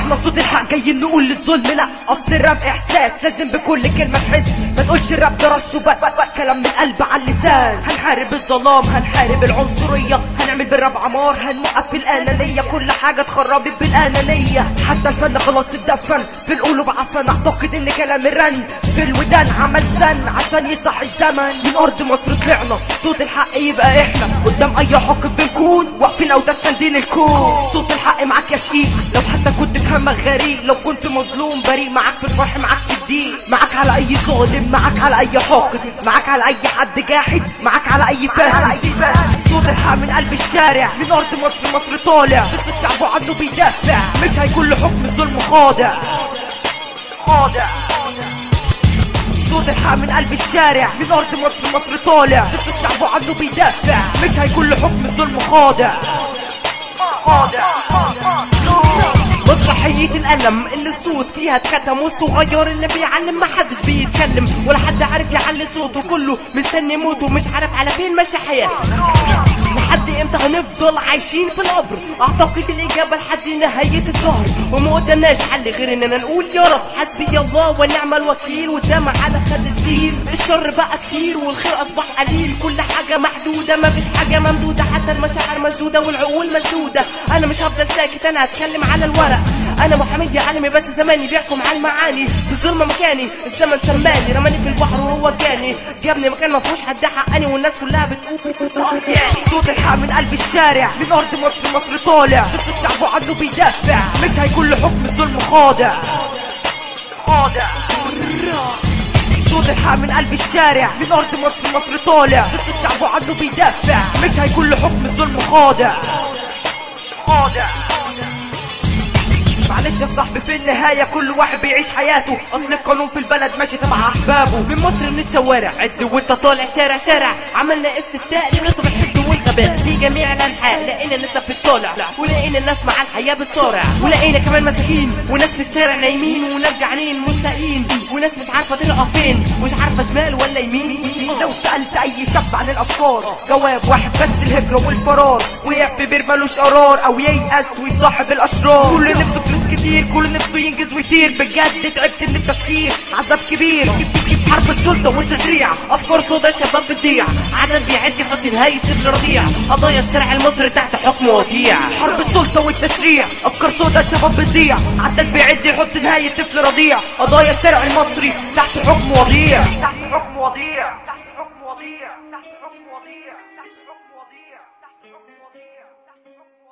احنا صوت الحق جايين نقول للظلم لا اصل الراب احساس لازم بكل كلمه تحس ما تقولش الراب ده رص وبس كلام من القلب على اللسان هنحارب الظلام هنحارب العنصريه هنعمل بالراب عمار هنوقف الانانيه كل حاجه اتخربت بالانانيه حتى الفن خلاص اتدفن في القلوب عفن اعتقد ان كلام الرن في الودان عمل زن عشان يصحي الزمن من ارض مصر طلعنا صوت الحق يبقى احنا قدام اي حق بنكون واقفين او دين الكون صوت الحق معاك يا شقيق لو حتى كنت في همك غريق لو كنت مظلوم بريء معاك في الفرح معاك في الدين معاك على اي ظالم معاك على اي حاقد معاك على اي حد جاحد معاك على اي فاسد صوت الحق من قلب الشارع من ارض مصر مصر طالع بس الشعب عنه بيدافع مش هيكون له حكم الظلم خاضع خاضع صوت الحق من قلب الشارع من ارض مصر مصر طالع بس الشعب عنه بيدافع مش هيكون له حكم الظلم خاضع مسرحية الألم اللي الصوت فيها اتكتم والصغير اللي بيعلم محدش بيتكلم ولا حد عارف يعلي صوته كله مستني موته مش عارف على فين ماشي حياته لحد امتى هنفضل عايشين في القبر اعتقد الاجابه لحد نهايه الدهر وما قدامناش حل غير اننا نقول يا رب حسبي الله ونعم الوكيل والدمع على خد تزيل الشر بقى كتير والخير اصبح قليل كل حاجه محدوده مفيش حاجه ممدوده حتى المشاعر مسدوده والعقول مسدوده انا مش هفضل ساكت انا هتكلم على الورق انا محمد يا عالمي بس زماني بيحكم على المعاني في الظلم مكاني الزمن سماني رماني في البحر وهو جاني جابني مكان ما فيهوش حد حقاني والناس كلها بتقول صوت الحق من قلب الشارع من ارض مصر مصر طالع بس الشعب عنه بيدافع مش هيكون له حكم الظلم خاضع خاضع صوت الحق من قلب الشارع من ارض مصر مصر طالع بس الشعب عنه بيدافع مش هيكون له حكم الظلم خاضع خاضع معلش يا صاحبي في النهاية كل واحد بيعيش حياته أصل القانون في البلد ماشي تبع أحبابه من مصر من الشوارع عد وانت طالع شارع شارع عملنا استفتاء لنسب الحب والغباء في جميع الأنحاء لقينا نسب بتطالع ولقينا الناس مع الحياة بتصارع ولقينا كمان مساكين وناس في الشارع نايمين وناس جعانين مش لاقيين وناس مش عارفة تلقى فين مش عارفة شمال ولا يمين لو سألت أي شاب عن الأفكار جواب واحد بس الهجرة والفرار وقع في بير ملوش قرار أو ييأس ويصاحب الأشرار كل نفسه فلوس كتير كل نفسه ينجز ويطير بجد تعبت من التفكير عذاب كبير حرب السلطة والتشريع أفكار سودا شباب بتضيع عدد بيعد يحط نهاية طفل رضيع قضايا الشارع المصري تحت حكم وضيع حرب السلطة والتشريع أفكار سودا شباب بتضيع عدد بيعد يحط نهاية طفل رضيع قضايا الشارع المصري تحت حكم وضيع تحت حكم وضيع تحت حكم وضيع تحت حكم وضيع تحت حكم وضيع تحت حكم وضيع تحت حكم